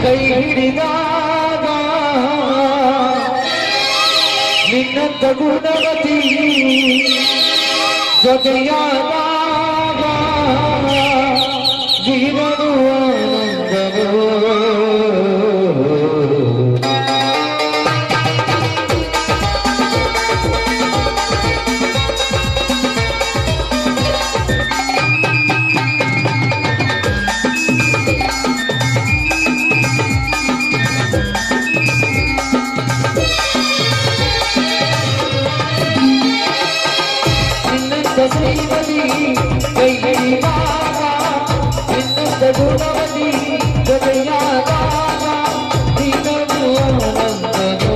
ಕೈ ಹಿಡಿದಾಗ ನಿನ್ನಂತ ಗುಣವತಿ ಜೊತೆಯಾದಾಗ ಜೀವನು ಆನಂದವೋ ನಿನ್ನಂತ ಶ್ರೀಮತಿ ಕೈ ಹಿಡಿದಾಗ ನಿನ್ನಂತ ಗುಣವತಿ ಜೊತೆಯಾದಾಗ ನೀನನು ಆನಂದನೋ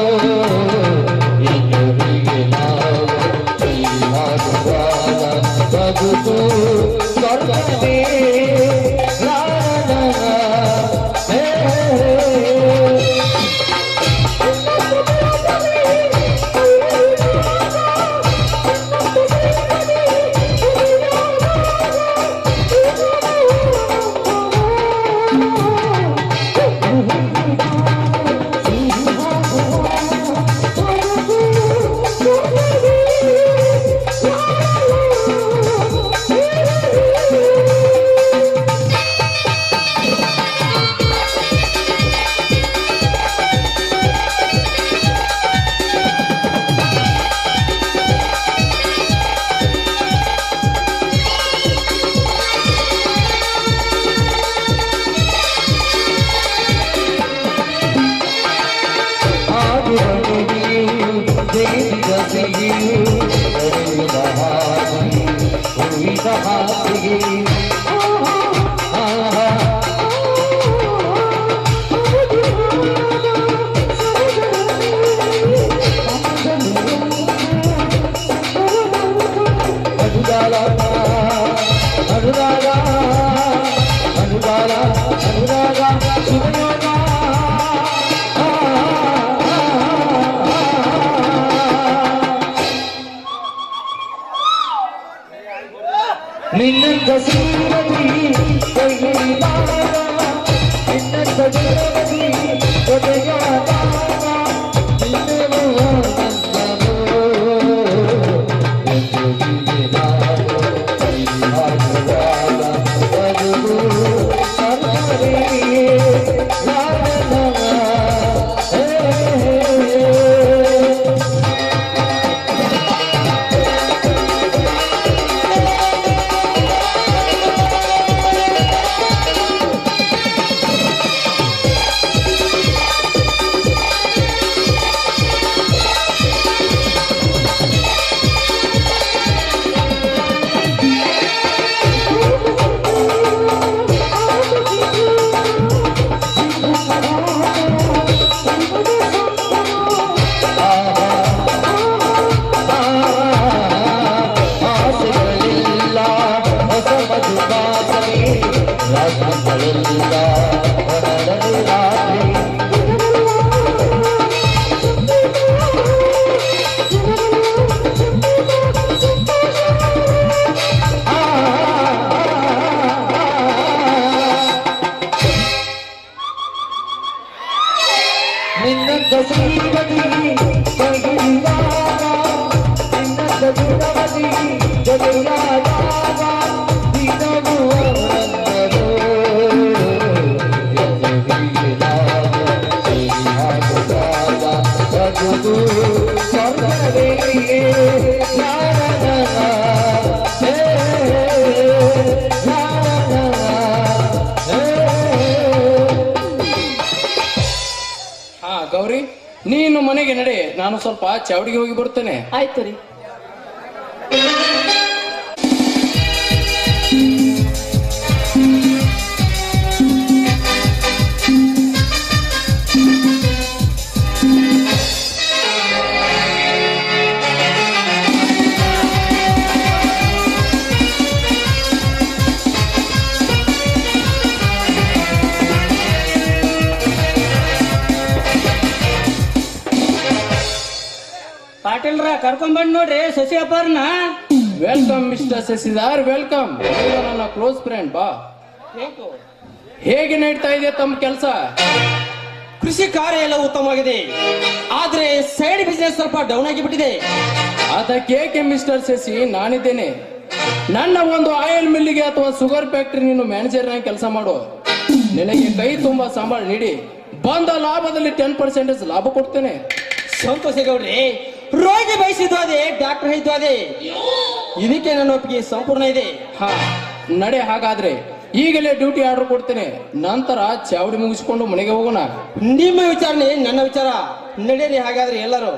ಇನ್ನು ಹೀಗೆ ನಾವು ಕೈಲಾಗುವಾಗ ಬದುಕು ಸ್ವರ್ಗವೇ ಲಾಲ ಹೇ ಅನುರಾಗ ಅನುರಾಗ ಅನುರಾಗ ಅನುರಾಗ ಶಿವಯೋಗ ನಿನ್ನಂತ ಶ್ರೀಮತಿ ಕೈಹಿಡಿದಾಗ ನಿನ್ನಂತ ಶ್ರೀಮತಿ ಜೊತೆಯಾದಾಗ ನಿನ್ನನು ಆನಂದವೋ ಎಂದು ಹೀಗೆ ನಾವು ಕೈಹಾಡುವಾಗ ಬದುಕು ಸರ್ವವೇ ಲಾಲನ. ಹೇ, ಹೇ, ಹೇ. ಆಸೆಗಳಿಲ್ಲ ಹೊಸ ಮಧುಪಾಸನೆ ರಾತ್ರಿಗಳಿಲ್ಲ ಹೊರಡಲು ರಾತ್ರಿ ಆ, ನಿನ್ನಂತ ಶ್ರೀಮತಿ ಕೈಹಿಡಿದಾಗ ನಿನ್ನಂತ ಗುಣವತಿ ಜೊತೆಯಾದಾಗ ದಿನವೂ ಆನಂದವೋ. ಎಂದು ಹೀಗೆ ನಾವು ಕೈಹಾಡುವಾಗ ಬದುಕು ಸ್ವರ್ಗವೇ ಲಾಲನ. ಹೇ, ಲಾಲನ. ಹೇ, ಹಾ ಗೌರಿ ನೀನು ಮನೆಗೆ ನಡೆ ನಾನು ಸ್ವಲ್ಪ ಚಾವಡಿಗೆ ಹೋಗಿ ಬರ್ತೇನೆ ಆಯ್ತು ರೀ ಪಾಟೀಲ್ರ ಕರ್ಕೊಂಡ್ ಬಂದ್ ನೋಡ್ರಿ ಶಶಿ ಅಪ್ಪಾರ್ನ ವೆಲ್ಕಮ್ ಮಿಸ್ಟರ್ ಶಶಿಧಾರ್ ವೆಲ್ಕಮ್ ನನ್ನ ಕ್ಲೋಸ್ ಫ್ರೆಂಡ್ ಬಾ ಬೇಕು ಹೇಗೆ ನಡೀತಾ ಇದೆ ತಮ್ಮ ಕೆಲಸ ಕೃಷಿ ಕಾರ್ಯ ಎಲ್ಲ ಉತ್ತಮವಾಗಿದೆ ಆದ್ರೆ ಸೈಡ್ ಬಿಸ್ನೆಸ್ ಸ್ವಲ್ಪ ಡೌನ್ ಆಗಿ ಬಿಟ್ಟಿದೆ ಅದಕ್ಕೇಕೆ ಮಿಸ್ಟರ್ ಶಶಿ ನಾನಿದ್ದೇನೆ ನನ್ನ ಒಂದು ಆಯಿಲ್ ಮಿಲ್ಲಿಗೆ ಅಥವಾ ಶುಗರ್ ಫ್ಯಾಕ್ಟರಿ ನೀನು ಮ್ಯಾನೇಜರ್ ಕೆಲಸ ಮಾಡು ನಿನಗೆ ಕೈ ತುಂಬಾ ಸಂಬಳ ನೀಡಿ ಬಂದ ಲಾಭದಲ್ಲಿ ಟೆನ್ ಪರ್ಸೆಂಟೇಜ್ ಲಾಭ ಕೊಡ್ತೇನೆ ಸಂತೋಷ ಗೌಡ್ರಿ ರೋಗಿ ಬಯಸಿದ್ದು ಅದೇ ಡಾಕ್ಟರ್ ಹೇಳಿದ್ದು ಅದೇ ಇದಕ್ಕೆ ನನ್ನ ಒಪ್ಪಿಗೆ ಸಂಪೂರ್ಣ ಇದೆ ಹಾ ನಡೆ ಹಾಗಾದ್ರೆ ಈಗಲೇ ಡ್ಯೂಟಿ ಆರ್ಡರ್ ಕೊಡ್ತೇನೆ ನಂತರ ಚಾವಡಿ ಮುಗಿಸ್ಕೊಂಡು ಮನೆಗೆ ಹೋಗೋಣ ನಿಮ್ಮ ವಿಚಾರಣೆ ನನ್ನ ವಿಚಾರ ನಡೆಯಲಿ ಹಾಗಾದ್ರೆ ಎಲ್ಲರೂ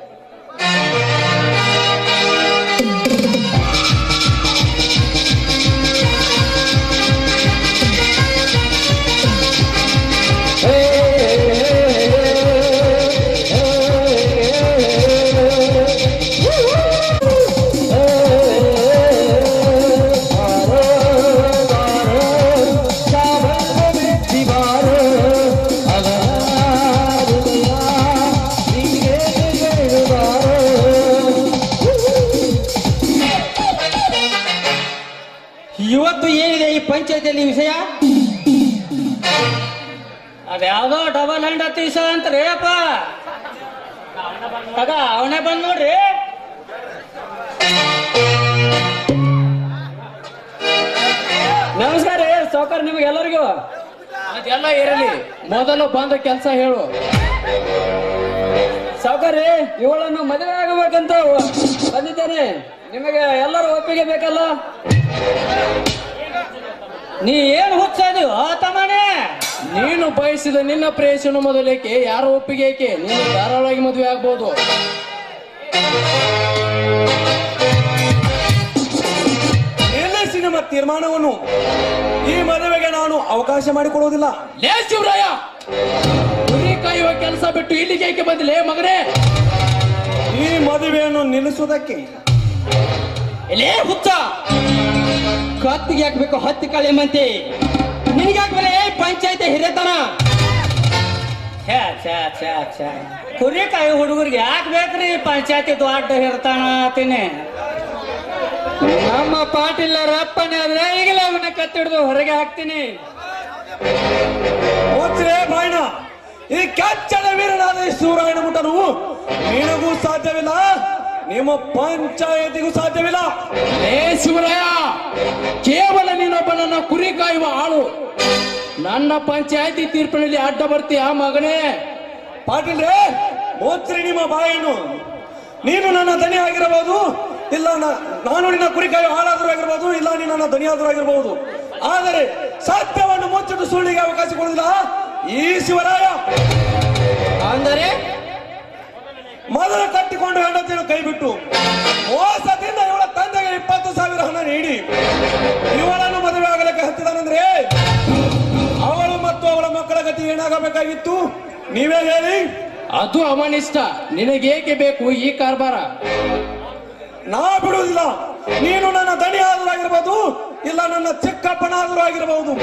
ಇವತ್ತು ಏನಿದೆ ಈ ಪಂಚಾಯತಿಯಲ್ಲಿ ವಿಷಯ ಅದ್ಯಾವ್ದೋ ಡಬಲ್ ಹ್ಯಾಂಡ್ ಹತ್ತೀಸ ಅಂತ ರೇಪ ತಗ ಅವನೇ ಬಂದ್ ನೋಡ್ರಿ ನಮಸ್ಕಾರ ರೀ ಸೌಕರ್ ನಿಮ್ಗೆ ಎಲ್ಲರಿಗೂ ಅದೆಲ್ಲ ಇರಲಿ ಮೊದಲು ಬಂದ ಕೆಲಸ ಹೇಳು ಸೌಕರ್ಯ ಇವಳನ್ನು ಮದುವೆ ಆಗಬೇಕಂತ ಬಂದಿದ್ದೇನೆ ನಿಮಗೆ ಎಲ್ಲರೂ ಒಪ್ಪಿಗೆ ಬೇಕಲ್ಲ ನೀ ಏನು ಹುಚ್ಚದು ತಮ್ಮನೇ ನೀನು ಬಯಸಿದ ನಿನ್ನ ಪ್ರೇಯಸನ ಮೊದಲೇಕೆ ಯಾರ ಒಪ್ಪಿಗೆ ಏಕೆ ನೀನು ಧಾರಾಳವಾಗಿ ಮದುವೆ ಆಗ್ಬೋದು ನಿಲ್ಲಿಸಿ ನಿಮ್ಮ ತೀರ್ಮಾನವನ್ನು ಈ ಮದುವೆಗೆ ನಾನು ಅವಕಾಶ ಮಾಡಿಕೊಡುವುದಿಲ್ಲ ಲೇ ಶಿವರಾಯ ಕುರಿ ಕಾಯುವ ಕೆಲಸ ಬಿಟ್ಟು ಇಲ್ಲಿಗೆ ಏಕೆ ಬಂದಿಲ್ಲ ಮಗನೇ ಈ ಮದುವೆಯನ್ನು ನಿಲ್ಲಿಸುವುದಕ್ಕೆ ಎಲೇ ಹುಚ್ಚ ಕತ್ತಿಗೆ ಹಾಕ್ಬೇಕು ಹತ್ತಿ ಕಳೆ ಮಂತಿ ನಿನಗೆ ಹಾಕ್ಬೇಲೆ ಪಂಚಾಯತಿ ಹಿರೇತನ ಛೇ ಛೇ ಛೇ ಛೇ ಕುರಿಕಾಯಿ ಹುಡುಗರಿಗೆ ಯಾಕೆ ಬೇಕ್ರಿ ಪಂಚಾಯತಿ ದೊಡ್ಡ ಹಿರ್ತಾನ ತಿನ್ನಿ ನಮ್ಮ ಪಾಟೀಲ್ ರಪ್ಪನೆ ಆದ್ರೆ ಈಗಲೇ ಅವನ್ನ ಕತ್ತಿಡ್ದು ಹೊರಗೆ ಹಾಕ್ತೀನಿ ಮುಚ್ಚ್ರೆ ಬಾಯ್ನ ಈ ಕೆಚ್ಚದ ವೀರನಾದ ಈ ಸೂರಾಯನ ಮುಟ್ಟನು ನಿನಗೂ ಸಾಧ್ಯವಿಲ್ಲ ನಿಮ್ಮ ಪಂಚಾಯತಿಗೂ ಸಾಧ್ಯವಿಲ್ಲ ಲೇ ಶಿವರಾಯ ಕೇವಲ ನೀನೊಬ್ಬ ನನ್ನ ಕುರಿ ಕಾಯುವ ಆಳು ನನ್ನ ಪಂಚಾಯತಿ ತೀರ್ಪಿನಲ್ಲಿ ಅಡ್ಡ ಬರ್ತೀಯ ಮಗನೇ ಪಾಟೀಲ್ರೇ ಮುಚ್ಚ್ರಿ ನಿಮ್ಮ ಬಾಯನ್ನು ನೀನು ನನ್ನ ದನಿ ಆಗಿರಬಹುದು ಇಲ್ಲ ನ- ನಾನು ನಿನ್ನ ಕುರಿಕಾಯಿ ಹಾಳಾದರೂ ಆಗಿರ್ಬೋದು ಇಲ್ಲ ನೀನು ನನ್ನ ದನಿಯಾದರೂ ಆಗಿರಬಹುದು ಆದರೆ ಸತ್ಯವನ್ನು ಮುಚ್ಚಿಟ್ಟು ಸುಳ್ಳಿಗೆ ಅವಕಾಶ ಕೊಡುವುದಿಲ್ಲ ಈ ಶಿವರಾಯ ಅಂದರೆ ಮೊದಲು ಕಟ್ಟಿಕೊಂಡು ಹೆಂಡತಿಯನ್ನು ಕೈ ಬಿಟ್ಟು ಮೋಸದಿಂದ ಇವಳ ತಂದೆಗೆ ಇಪ್ಪತ್ತು ಸಾವಿರ ಹಣ ನೀಡಿ ಇವಳನ್ನು ಮದುವೆ ಆಗಲಿಕ್ಕೆ ಹತ್ತಿದಾನಂದ್ರೆ ಅವಳು ಮತ್ತು ಅವಳ ಮಕ್ಕಳ ಗತಿ ಏನಾಗಬೇಕಾಗಿತ್ತು ನೀವೇ ಹೇಳಿ ಅದು ಅವನಿಷ್ಟ ನಿನಗೇಕೆ ಬೇಕು ಈ ಕಾರ್ಬಾರ ನಾ ಬಿಡುವುದಿಲ್ಲ ನೀನು ನನ್ನ ದಣಿ ಆದರೂ ಆಗಿರಬಹುದು ಇಲ್ಲ ನನ್ನ ಚಿಕ್ಕಪ್ಪನ ಆದರೂ ಆಗಿರಬಹುದು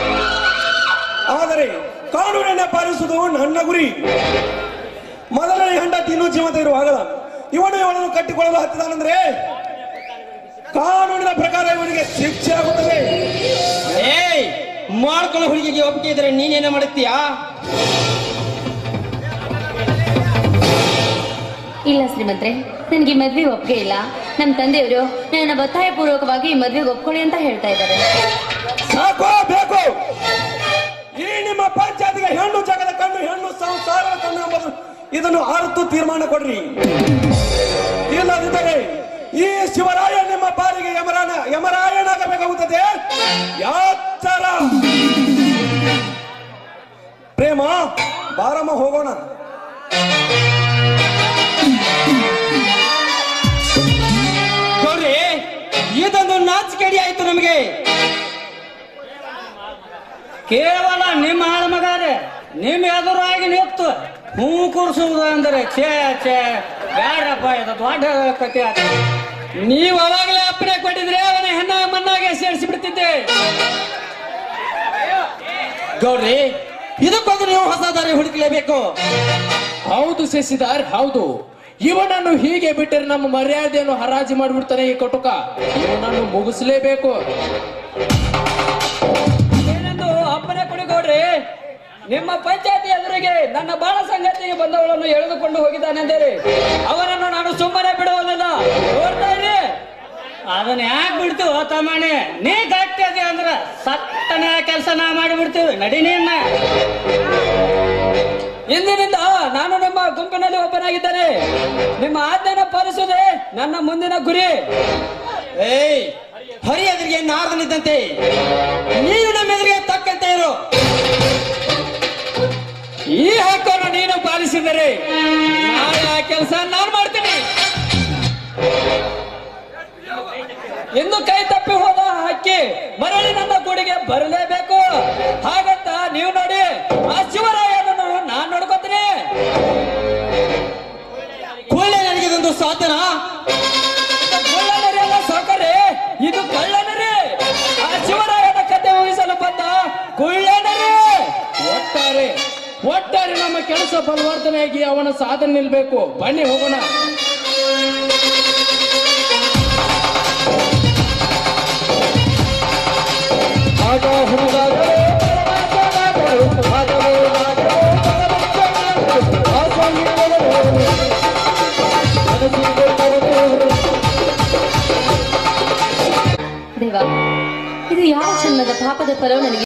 ಆದರೆ ಕಾನೂನನ್ನ ಪಾಲಿಸುವುದು ನನ್ನ ಗುರಿ ಮೊದಲನೇ ಹೆಂಡತಿ ಇನ್ನೂ ಜೀವಂತ ಇರುವಾಗಲ ಇವನು ಇವಳನ್ನು ಕಟ್ಟಿಕೊಳ್ಳಲು ಹತ್ತಿದಾನಂದ್ರೆ ಕಾನೂನಿನ ಪ್ರಕಾರ ಇವನಿಗೆ ಶಿಕ್ಷೆ ಆಗುತ್ತದೆ ಏಯ್ ಮಾಡ್ಕೊಳ್ಳೋ ಹುಡುಗಿಗೆ ಒಪ್ಪಿಗೆ ಇದ್ರೆ ನೀನೇನ ಮಾಡುತ್ತೀಯಾ ಇಲ್ಲ ಶ್ರೀಮಂತ್ರೆ ನನಗೆ ಮದ್ವೆ ಒಪ್ಪಿಗೆ ಇಲ್ಲ ನಮ್ಮ ತಂದೆಯವರು ನನ್ನ ಒತ್ತಾಯ ಪೂರ್ವಕವಾಗಿ ಈ ಮದ್ವೆಗೆ ಒಪ್ಕೊಳ್ಳಿ ಅಂತ ಹೇಳ್ತಾ ಇದ್ದಾರೆ ಸಾಕೋ ಬೇಕು ಈ ನಿಮ್ಮ ಪಂಚಾಯತಿಗೆ ಹೆಣ್ಣು ಜಗದ ಕಣ್ಣು ಹೆಣ್ಣು ಸಂಸಾರದ ಕಣ್ಣು ಎಂಬುದು ಇದನ್ನು ಅರ್ಥ ತೀರ್ಮಾನ ಕೊಡ್ರಿ ಇಲ್ಲದಿದ್ದರೆ ಈ ಶಿವರಾಯ ನಿಮ್ಮ ಪಾಲಿಗೆ ಯಮರಾನ ಯಮರಾಯನಾಗಬೇಕಾಗುತ್ತದೆ ಯಾಚರ ಪ್ರೇಮ ಬಾರಮ್ಮ ಹೋಗೋಣ ನೋಡ್ರಿ ಇದೊಂದು ನಾಚಿಕೆಡಿ ಆಯ್ತು ನಮಗೆ ಕೇವಲ ನಿಮ್ಮ ಹಾಳು ಮಗಾರೆ ನಿಮ್ಮ ಎದುರಾಗಿ ನಿಂತು ಹೂ ಕೂರಿಸುವುದು ಅಂದರೆ ಛೇ ಛೇ ಬ್ಯಾಡಪ್ಪ ಇದು ದೊಡ್ಡ ಕತೆ ಆತ ನೀವು ಅವಾಗಲೇ ಅಪ್ಪಣೆ ಕೊಟ್ಟಿದ್ರೆ ಅವನ ಹೆಣ್ಣ ಮಣ್ಣಾಗೆ ಸೇರಿಸಿ ಬಿಡ್ತಿದ್ದೆ ಗೌಡ್ರಿ ಇದಕ್ಕೊಂದು ನೀವು ಹೊಸ ದಾರಿ ಹುಡುಕಲೇಬೇಕು ಹೌದು ಶಶಿಧಾರ್ ಹೌದು ಇವನನ್ನು ಹೀಗೆ ಬಿಟ್ಟರೆ ನಮ್ಮ ಮರ್ಯಾದೆಯನ್ನು ಹರಾಜು ಮಾಡಿಬಿಡ್ತಾನೆ ಈ ಕಟುಕ ಇವನನ್ನು ಮುಗಿಸಲೇಬೇಕು ಏನೆಂದು ಅಪ್ಪಣೆ ಕೊಡಿ ಸೌಕರ್ಯ ನಿಮ್ಮ ಪಂಚಾಯತಿ ಎದುರಿಗೆ ನನ್ನ ಬಾಳ ಸಂಗತಿಗೆ ಬಂದವಳನ್ನು ಎಳೆದುಕೊಂಡು ಹೋಗಿದ್ದಾನೆಂದರೆ ಅವರನ್ನು ನಾನು ಸುಮ್ಮನೆ ಬಿಡುವುದಿಲ್ಲ ನೋಡ್ತಾ ಇರಿ ಅದನ್ನ ಯಾಕೆ ಬಿಡ್ತೀವಿ ತಮ್ಮಣ್ಣೆ ನೀ ಗಟ್ಟಿ ಅದೇ ಅಂದ್ರ ಸಟ್ಟನೆ ಕೆಲಸ ನಾ ಮಾಡಿಬಿಡ್ತೀವಿ ನಡಿ ನೀನ್ನ ಇಂದಿನಿಂದ ನಾನು ನಿಮ್ಮ ಗುಂಪಿನಲ್ಲಿ ಒಬ್ಬನಾಗಿದ್ದೇನೆ ನಿಮ್ಮ ಆಜ್ಞೆನ ಪಾಲಿಸುವುದೇ ನನ್ನ ಮುಂದಿನ ಗುರಿ ಏಯ್ ಹರಿ ಎದುರಿಗೆ ನಾರದನಿದ್ದಂತೆ ನೀನು ನಮ್ಮ ಎದುರಿಗೆ ತಕ್ಕಂತೆ ಇರು ಈ ಹಕ್ಕನ್ನು ನೀನು ಪಾಲಿಸಿದರೆ ನಾಳೆ ಆ ಕೆಲಸ ನಾನು ಮಾಡ್ತೀನಿ ಇನ್ನು ಕೈ ತಪ್ಪಿ ಹೋದ ಹಕ್ಕಿ ಮರಳಿ ನನ್ನ ಗೂಡಿಗೆ ಬರಲೇಬೇಕು ಹಾಗಂತ ನೀವು ನೋಡಿ ಆ ಶಿವರಾಯನನ್ನು ನಾನ್ ನೋಡ್ಕೋತೀನಿ ಕೂಡಲೇ ನನಗೆ ಇದೊಂದು ಸಾಧನ ಕಳ್ಳನರಿ ಅಲ್ಲ ಸೌಕರ್ಯ ಇದು ಕಳ್ಳನರಿ ಆ ಶಿವರಾಯನ ಕತೆ ಊಹಿಸಲು ಬಂದ ಕುಳ್ಳನರಿ ಒಟ್ಟಾರೆ ಒಟ್ಟಾರೆ ನಮ್ಮ ಕೆಲಸ ಬಲವರ್ಧನೆಯಾಗಿ ಅವನ ಸಾಧನೆ ನಿಲ್ಬೇಕು ಬನ್ನಿ ಹೋಗೋಣ ಆಗ ಹುಡುಗಾದರು ಪರಮಾತ್ಮನಾದರು, ಆದವರು ನಾದರು, ಪರಮಾತ್ಮನಾದರು, ಆಸೆಯಿಲ್ಲದವರು, ಮನಸ್ಸಿಗೊಬ್ಬರವರು. ದೇವ ಇದು ಯಾವ ಜನ್ಮದ ಪಾಪದ ಫಲವು ನನಗೆ